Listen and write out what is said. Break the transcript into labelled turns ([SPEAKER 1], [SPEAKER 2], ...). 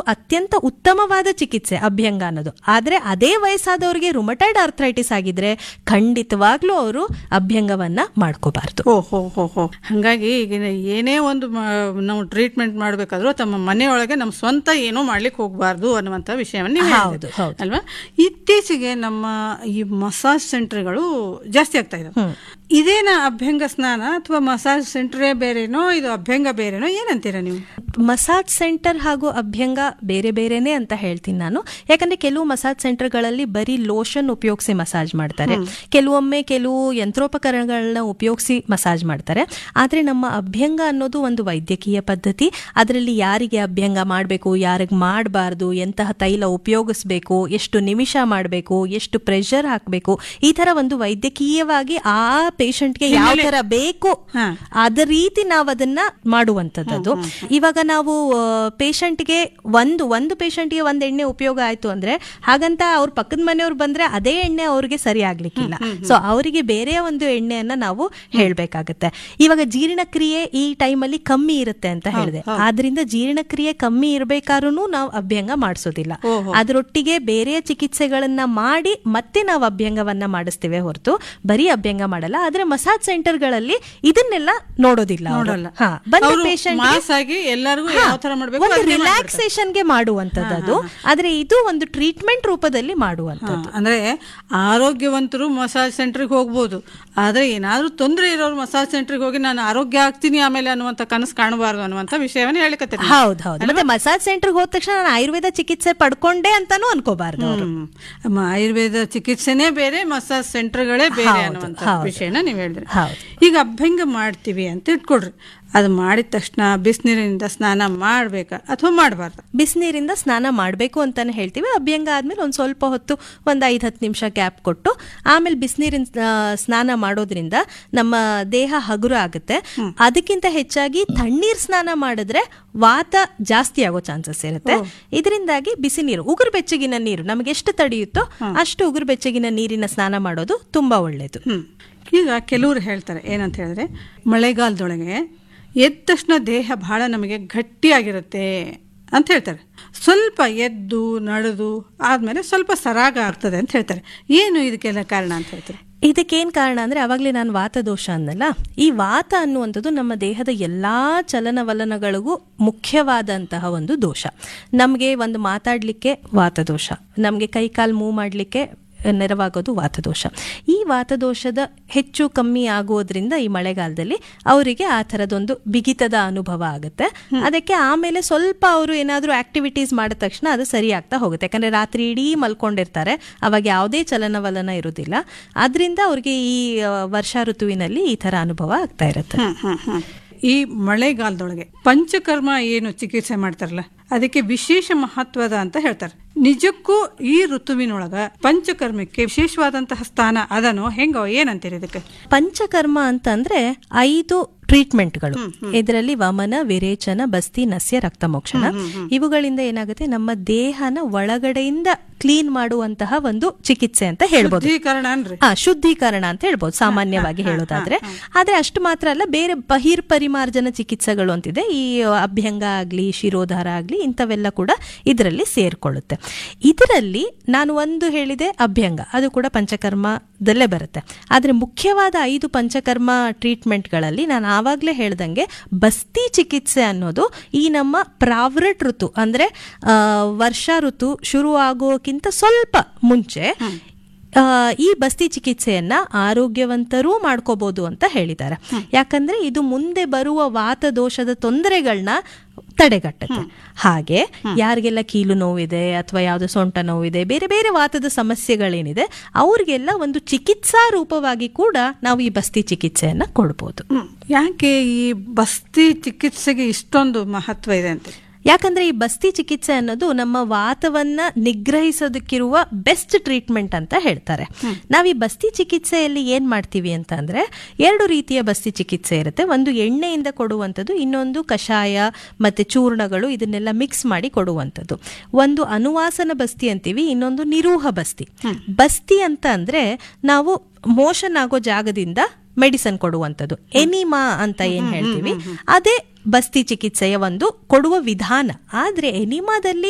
[SPEAKER 1] ಅತ್ಯಂತ ಉತ್ತಮವಾದ ಚಿಕಿತ್ಸೆ ಅಭ್ಯಂಗ ಅನ್ನೋದು ಆದ್ರೆ ಅದೇ ವಯಸ್ಸಾದವರಿಗೆ ರುಮಟೈಡ್ ಆರ್ಥರೈಟಿಸ್ ಆಗಿದ್ರೆ ಖಂಡಿತವಾಗ್ಲೂ ಅವರು ಅಭ್ಯಂಗವನ್ನ ಮಾಡ್ಕೋಬಾರ್ದು
[SPEAKER 2] ಓ ಹೋ ಹೋ ಹೋ ಹಾಗಾಗಿ ಈಗ ಏನೇ ಒಂದು ಮ- ನಾವು ಟ್ರೀಟ್ಮೆಂಟ್ ಮಾಡಬೇಕಾದ್ರೂ ತಮ್ಮ ಮನೆಯೊಳಗೆ ನಮ್ಮ ಸ್ವಂತ ಏನೂ ಮಾಡ್ಲಿಕ್ಕೆ ಹೋಗಬಾರ್ದು ಅನ್ನುವಂಥ ವಿಷಯವನ್ನು ನೀವು
[SPEAKER 1] ಹೌದು,
[SPEAKER 2] ಹೇಳಿದ್ರಿ.
[SPEAKER 1] ಹೌದು.
[SPEAKER 2] ಅಲ್ವಾ ಇತ್ತೀಚೆಗೆ ನಮ್ಮ ಈ ಮಸಾಜ್ ಸೆಂಟರ್ಗಳು ಜಾಸ್ತಿ ಆಗ್ತಾ ಇದಾವೆ ಇದೇನ ಅಭ್ಯಂಗ ಸ್ನಾನ ಅಥವಾ ಮಸಾಜ್ ಸೆಂಟ್ರೇ ಬೇರೆನೋ ಇದು ಅಭ್ಯಂಗ ಬೇರೆನೋ ಏನಂತೀರಾ ನೀವು
[SPEAKER 1] ಮಸಾಜ್ ಸೆಂಟರ್ ಹಾಗೂ ಅಭ್ಯಂಗ ಬೇರೆ ಬೇರೆನೆ ಅಂತ ಹೇಳ್ತೀನಿ ನಾನು ಯಾಕಂದ್ರೆ ಕೆಲವು ಮಸಾಜ್ ಸೆಂಟರ್ಗಳಲ್ಲಿ ಬರೀ ಲೋಷನ್ ಉಪಯೋಗಿಸಿ ಮಸಾಜ್ ಮಾಡ್ತಾರೆ ಕೆಲವೊಮ್ಮೆ ಕೆಲವು ಯಂತ್ರೋಪಕರಣಗಳನ್ನ ಉಪಯೋಗಿಸಿ ಮಸಾಜ್ ಮಾಡ್ತಾರೆ ಆದ್ರೆ ನಮ್ಮ ಅಭ್ಯಂಗ ಅನ್ನೋದು ಒಂದು ವೈದ್ಯಕೀಯ ಪದ್ಧತಿ ಅದರಲ್ಲಿ ಯಾರಿಗೆ ಅಭ್ಯಂಗ ಮಾಡಬೇಕು ಯಾರಿಗೆ ಮಾಡಬಾರ್ದು ಎಂತಹ ತೈಲ ಉಪಯೋಗಿಸ್ಬೇಕು ಎಷ್ಟು ನಿಮಿಷ ಮಾಡಬೇಕು ಎಷ್ಟು ಪ್ರೆಷರ್ ಹಾಕಬೇಕು ಈ ತರ ಒಂದು ವೈದ್ಯಕೀಯವಾಗಿ ಆ ಪೇಷಂಟ್ಗೆ ಯಾವ ತರ ಬೇಕು
[SPEAKER 2] ಹಾ.
[SPEAKER 1] ಅದ ರೀತಿ ನಾವು ಅದನ್ನ ಮಾಡುವಂತದ್ದು ಇವಾಗ ನಾವು ಪೇಷಂಟ್ಗೆ ಒಂದು ಒಂದು ಪೇಷಂಟ್ಗೆ ಒಂದ್ ಎಣ್ಣೆ ಉಪಯೋಗ ಆಯ್ತು ಅಂದ್ರೆ ಹಾಗಂತ ಅವ್ರ ಪಕ್ಕದ ಮನೆಯವ್ರು ಬಂದ್ರೆ ಅದೇ ಎಣ್ಣೆ ಅವ್ರಿಗೆ ಸರಿ ಆಗ್ಲಿಕ್ಕಿಲ್ಲ ಸೊ ಅವರಿಗೆ ಬೇರೆ ಒಂದು ಎಣ್ಣೆಯನ್ನ ನಾವು ಹೇಳ್ಬೇಕಾಗತ್ತೆ ಇವಾಗ ಜೀರ್ಣಕ್ರಿಯೆ ಈ ಟೈಮಲ್ಲಿ ಕಮ್ಮಿ ಇರುತ್ತೆ ಅಂತ ಹೇಳಿದೆ ಆದ್ರಿಂದ ಜೀರ್ಣಕ್ರಿಯೆ ಕಮ್ಮಿ ಇರಬೇಕಾದ್ರೂ ನಾವು ಅಭ್ಯಂಗ ಮಾಡಿಸೋದಿಲ್ಲ ಅದರೊಟ್ಟಿಗೆ ಬೇರೆ ಚಿಕಿತ್ಸೆಗಳನ್ನ ಮಾಡಿ ಮತ್ತೆ ನಾವು ಅಭ್ಯಂಗವನ್ನ ಮಾಡಿಸ್ತೇವೆ ಹೊರತು ಬರೀ ಅಭ್ಯಂಗ ಮಾಡಲ್ಲ ಆದ್ರೆ ಮಸಾಜ್ ಸೆಂಟರ್ಗಳಲ್ಲಿ ಇದನ್ನೆಲ್ಲ ನೋಡೋದಿಲ್ಲ ಅವ್ರು.
[SPEAKER 2] ನೋಡಲ್ಲ.
[SPEAKER 1] ಹಾ, ಬಂದ
[SPEAKER 2] ಅವ್ರು
[SPEAKER 1] patient ಗೆ-
[SPEAKER 2] ಮಾಸ್ ಆಗಿ ಎಲ್ಲರಿಗೂ
[SPEAKER 1] ಹಾ,
[SPEAKER 2] ಯಾವ ತರ ಮಾಡ್ಬೇಕು
[SPEAKER 1] ಒಂದು
[SPEAKER 2] ಅದನ್ನೇ ಮಾಡ್ಬಿಡ್ತಾರೆ.
[SPEAKER 1] ರಿಲ್ಯಾಕ್ಸೇಷನ್ಗೆ ಮಾಡುವಂತದ್ದು ಅದು ಆದ್ರೆ ಇದು ಒಂದು ಟ್ರೀಟ್ಮೆಂಟ್ ರೂಪದಲ್ಲಿ ಮಾಡುವಂತದ್ದು
[SPEAKER 2] ಹಾ, ಅಂದ್ರೆ ಆರೋಗ್ಯವಂತರು ಮಸಾಜ್ ಸೆಂಟರ್ಗೆ ಹೋಗ್ಬೋದು ಆದ್ರೆ ಏನಾದ್ರೂ ತೊಂದರೆ ಇರೋರು ಮಸಾಜ್ ಸೆಂಟರ್ಗೆ ಹೋಗಿ ನಾನು ಆರೋಗ್ಯ ಆಗ್ತೀನಿ ಆಮೇಲೆ ಅನ್ನುವಂಥ ಕನಸು ಕಾಣಬಾರ್ದು ಅನ್ನುವಂಥ ವಿಷಯವನ್ನ ಹೇಳಿಕತ್ತೀನಿ
[SPEAKER 1] ಹೌದು ಹೌದು ಮತ್ತೆ ಮಸಾಜ್ ಸೆಂಟರ್ಗೆ ಹೋದ ತಕ್ಷಣ ನಾನು ಆಯುರ್ವೇದ ಚಿಕಿತ್ಸೆ ಪಡ್ಕೊಂಡೆ ಅಂತಾನು ಅನ್ಕೋಬಾರ್ದು ಅವ್ರು.
[SPEAKER 2] ಹ್ಮ್. ಅಮ್ಮ, ಆಯುರ್ವೇದ ಚಿಕಿತ್ಸೆನೇ ಬೇರೆ ಮಸಾಜ್ ಸೆಂಟರ್ಗಳೇ ಬೇರೆ
[SPEAKER 1] ಹೌದು,
[SPEAKER 2] ಅನ್ನುವಂಥ
[SPEAKER 1] ಹೌದು.
[SPEAKER 2] ವಿಷಯನ ನೀವು ಹೇಳಿದ್ರಿ
[SPEAKER 1] ಹೌದು.
[SPEAKER 2] ಈಗ ಅಭ್ಯಂಗ ಮಾಡ್ತೀವಿ ಅಂತ ಇಟ್ಕೊಡ್ರಿ ಅದು ಮಾಡಿದ ತಕ್ಷಣ ಬಿಸಿನೀರಿನಿಂದ ಸ್ನಾನ ಮಾಡ್ಬೇಕಾ ಅಥವಾ ಮಾಡಬಾರ್ದು
[SPEAKER 1] ಬಿಸಿನೀರಿಂದ ಸ್ನಾನ ಮಾಡಬೇಕು ಅಂತಾನೆ ಹೇಳ್ತೀವಿ ಅಭ್ಯಂಗ ಆದ್ಮೇಲೆ ಒಂದು ಸ್ವಲ್ಪ ಹೊತ್ತು ಒಂದು ಐದು ಹತ್ತು ನಿಮಿಷ ಗ್ಯಾಪ್ ಕೊಟ್ಟು ಆಮೇಲೆ ಬಿಸಿನೀರಿನ ಸ್ನಾನ ಮಾಡೋದ್ರಿಂದ ನಮ್ಮ ದೇಹ ಹಗುರ ಆಗುತ್ತೆ ಅದಕ್ಕಿಂತ ಹೆಚ್ಚಾಗಿ ತಣ್ಣೀರ್ ಸ್ನಾನ ಮಾಡಿದ್ರೆ ವಾತ ಜಾಸ್ತಿ ಆಗೋ ಚಾನ್ಸಸ್ ಇರುತ್ತೆ ಇದರಿಂದಾಗಿ ಬಿಸಿ ನೀರು ಉಗುರು ಬೆಚ್ಚಗಿನ ನೀರು ನಮಗೆ ಎಷ್ಟು ತಡೆಯುತ್ತೋ ಅಷ್ಟು ಉಗುರು ಬೆಚ್ಚಗಿನ ನೀರಿನ ಸ್ನಾನ ಮಾಡೋದು ತುಂಬಾ ಒಳ್ಳೇದು
[SPEAKER 2] ಹ್ಮ್. ಈಗ ಕೆಲವರು ಹೇಳ್ತಾರೆ ಏನಂತ ಹೇಳಿದ್ರೆ ಮಳೆಗಾಲದೊಳಗೆ ಎದ್ದ ತಕ್ಷಣ ದೇಹ ಬಹಳ ನಮಗೆ ಗಟ್ಟಿಯಾಗಿರುತ್ತೆ ಅಂತ ಹೇಳ್ತಾರೆ ಸ್ವಲ್ಪ ಎದ್ದು ನಡೆದು ಆದ್ಮೇಲೆ ಸ್ವಲ್ಪ ಸರಾಗ ಆಗ್ತದೆ ಅಂತ ಹೇಳ್ತಾರೆ ಏನು ಇದಕ್ಕೆಲ್ಲ ಕಾರಣ ಅಂತ ಹೇಳ್ತಾರೆ
[SPEAKER 1] ಇದಕ್ಕೇನ್ ಕಾರಣ ಅಂದ್ರೆ ಅವಾಗಲೇ ನಾನು ವಾತದೋಷ ಅನ್ನಲ್ಲ ಈ ವಾತ ಅನ್ನುವಂಥದ್ದು ನಮ್ಮ ದೇಹದ ಎಲ್ಲಾ ಚಲನವಲನಗಳಿಗೂ ಮುಖ್ಯವಾದಂತಹ ಒಂದು ದೋಷ ನಮಗೆ ಒಂದು ಮಾತಾಡ್ಲಿಕ್ಕೆ ವಾತದೋಷ ನಮಗೆ ಕೈ ಕಾಲು ಮೂವ್ ಮಾಡಲಿಕ್ಕೆ ನೆರವಾಗೋದು ವಾತದೋಷ ಈ ವಾತದೋಷದ ಹೆಚ್ಚು ಕಮ್ಮಿ ಆಗೋದ್ರಿಂದ ಈ ಮಳೆಗಾಲದಲ್ಲಿ ಅವರಿಗೆ ಆ ಥರದೊಂದು ಬಿಗಿತದ ಅನುಭವ ಆಗುತ್ತೆ ಅದಕ್ಕೆ ಆಮೇಲೆ ಸ್ವಲ್ಪ ಅವರು ಏನಾದರೂ ಆಕ್ಟಿವಿಟೀಸ್ ಮಾಡಿದ ತಕ್ಷಣ ಅದು ಸರಿ ಆಗ್ತಾ ಹೋಗುತ್ತೆ ಯಾಕಂದ್ರೆ ರಾತ್ರಿ ಇಡೀ ಮಲ್ಕೊಂಡಿರ್ತಾರೆ ಅವಾಗ ಯಾವುದೇ ಚಲನವಲನ ಇರುವುದಿಲ್ಲ ಆದ್ರಿಂದ ಅವ್ರಿಗೆ ಈ ಆ, ವರ್ಷಾ ಋತುವಿನಲ್ಲಿ ಈ ತರ ಅನುಭವ ಆಗ್ತಾ ಇರುತ್ತೆ
[SPEAKER 2] ಹ್ಮ್, ಹ್ಮ್, ಹ್ಮ್. ಈ ಮಳೆಗಾಲದೊಳಗೆ ಪಂಚಕರ್ಮ ಏನು ಚಿಕಿತ್ಸೆ ಮಾಡ್ತಾರಲ್ಲ ಅದಕ್ಕೆ ವಿಶೇಷ ಮಹತ್ವದ ಅಂತ ಹೇಳ್ತಾರೆ ನಿಜಕ್ಕೂ ಈ ಋತುವಿನೊಳಗ ಪಂಚಕರ್ಮಕ್ಕೆ ವಿಶೇಷವಾದಂತಹ ಸ್ಥಾನ ಅದನೋ ಹೆಂಗೋ ಏನಂತೀರಿ ಇದಕ್ಕೆ
[SPEAKER 1] ಪಂಚಕರ್ಮ ಅಂತಂದ್ರೆ ಐದು ಟ್ರೀಟ್ಮೆಂಟ್ಗಳು ಇದರಲ್ಲಿ ವಮನ ವಿರೇಚನ ಬಸ್ತಿ ನಸ್ಯ ರಕ್ತಮೋಕ್ಷಣ ಇವುಗಳಿಂದ ಏನಾಗುತ್ತೆ ನಮ್ಮ ದೇಹನ ಒಳಗಡೆಯಿಂದ ಕ್ಲೀನ್ ಮಾಡುವಂತಹ ಒಂದು ಚಿಕಿತ್ಸೆ ಅಂತ ಹೇಳ್ಬೋದು
[SPEAKER 2] ಶುದ್ಧೀಕರಣ ಅನ್ರಿ
[SPEAKER 1] ಆ ಶುದ್ಧೀಕರಣ ಅಂತ ಹೇಳ್ಬೋದು ಸಾಮಾನ್ಯವಾಗಿ ಹೇಳೋದಾದ್ರೆ ಆದ್ರೆ ಅಷ್ಟು ಮಾತ್ರ ಅಲ್ಲ ಬೇರೆ ಬಹಿರ್ ಪರಿಮಾರ್ಜನ ಚಿಕಿತ್ಸೆಗಳು ಅಂತಿದೆ ಈ ಅಭ್ಯಂಗ ಆಗ್ಲಿ ಶಿರೋಧಾರ ಆಗ್ಲಿ ಇಂಥವೆಲ್ಲ ಕೂಡ ಇದರಲ್ಲಿ ಸೇರ್ಕೊಳ್ಳುತ್ತೆ ಇದರಲ್ಲಿ ನಾನು ಒಂದು ಹೇಳಿದೆ ಅಭ್ಯಂಗ ಅದು ಕೂಡ ಪಂಚಕರ್ಮದಲ್ಲೇ ಬರುತ್ತೆ ಆದ್ರೆ ಮುಖ್ಯವಾದ ಐದು ಪಂಚಕರ್ಮ ಟ್ರೀಟ್ಮೆಂಟ್ಗಳಲ್ಲಿ ನಾನು ಆವಾಗಲೇ ಹೇಳ್ದಂಗೆ ಬಸ್ತಿ ಚಿಕಿತ್ಸೆ ಅನ್ನೋದು ಈ ನಮ್ಮ ಪ್ರಾವೃಟ್ ಋತು ಅಂದ್ರೆ ಆ, ವರ್ಷಾ ಋತು ಶುರು ಆಗೋಕ್ಕಿಂತ ಸ್ವಲ್ಪ ಮುಂಚೆ ಆ, ಈ ಬಸ್ತಿ ಚಿಕಿತ್ಸೆಯನ್ನ ಆರೋಗ್ಯವಂತರೂ ಮಾಡ್ಕೋಬಹುದು ಅಂತ ಹೇಳಿದ್ದಾರೆ ಯಾಕಂದ್ರೆ ಇದು ಮುಂದೆ ಬರುವ ವಾತದೋಷದ ತೊಂದರೆಗಳನ್ನ ತಡೆಗಟ್ಟುತ್ತೆ ಹಾಗೆ ಯಾರಿಗೆಲ್ಲ ಕೀಲು ನೋವಿದೆ ಅಥವಾ ಯಾವ್ದು ಸೊಂಟ ನೋವಿದೆ ಬೇರೆ ಬೇರೆ ವಾತದ ಸಮಸ್ಯೆಗಳೇನಿದೆ ಅವ್ರಿಗೆಲ್ಲ ಒಂದು ಚಿಕಿತ್ಸಾ ರೂಪವಾಗಿ ಕೂಡ ನಾವು ಈ ಬಸ್ತಿ ಚಿಕಿತ್ಸೆಯನ್ನ ಕೊಡ್ಬೋದು
[SPEAKER 2] ಹ್ಮ್. ಯಾಕೆ ಈ ಬಸ್ತಿ ಚಿಕಿತ್ಸೆಗೆ ಇಷ್ಟೊಂದು ಮಹತ್ವ ಇದೆ ಅಂತ
[SPEAKER 1] ಯಾಕಂದ್ರೆ ಈ ಬಸ್ತಿ ಚಿಕಿತ್ಸೆ ಅನ್ನೋದು ನಮ್ಮ ವಾತವನ್ನ ನಿಗ್ರಹಿಸೋದಕ್ಕಿರುವ ಬೆಸ್ಟ್ ಟ್ರೀಟ್ಮೆಂಟ್ ಅಂತ ಹೇಳ್ತಾರೆ ನಾವು ಈ ಬಸ್ತಿ ಚಿಕಿತ್ಸೆಯಲ್ಲಿ ಏನ್ ಮಾಡ್ತೀವಿ ಅಂತ ಅಂದ್ರೆ ಎರಡು ರೀತಿಯ ಬಸ್ತಿ ಚಿಕಿತ್ಸೆ ಇರುತ್ತೆ ಒಂದು ಎಣ್ಣೆಯಿಂದ ಕೊಡುವಂಥದ್ದು ಇನ್ನೊಂದು ಕಷಾಯ ಮತ್ತೆ ಚೂರ್ಣಗಳು ಇದನ್ನೆಲ್ಲ ಮಿಕ್ಸ್ ಮಾಡಿ ಕೊಡುವಂಥದ್ದು ಒಂದು ಅನುವಾಸನ ಬಸ್ತಿ ಅಂತೀವಿ ಇನ್ನೊಂದು ನಿರೂಹ ಬಸ್ತಿ ಬಸ್ತಿ ಅಂತ ಅಂದ್ರೆ ನಾವು ಮೋಷನ್ ಆಗೋ ಜಾಗದಿಂದ ಮೆಡಿಸನ್ ಕೊಡುವಂಥದ್ದು ಎನಿಮಾ ಅಂತ ಏನ್ ಹೇಳ್ತೀವಿ ಅದೇ ಬಸ್ತಿ ಚಿಕಿತ್ಸೆಯ ಒಂದು ಕೊಡುವ ವಿಧಾನ ಆದ್ರೆ ಎನಿಮಾದಲ್ಲಿ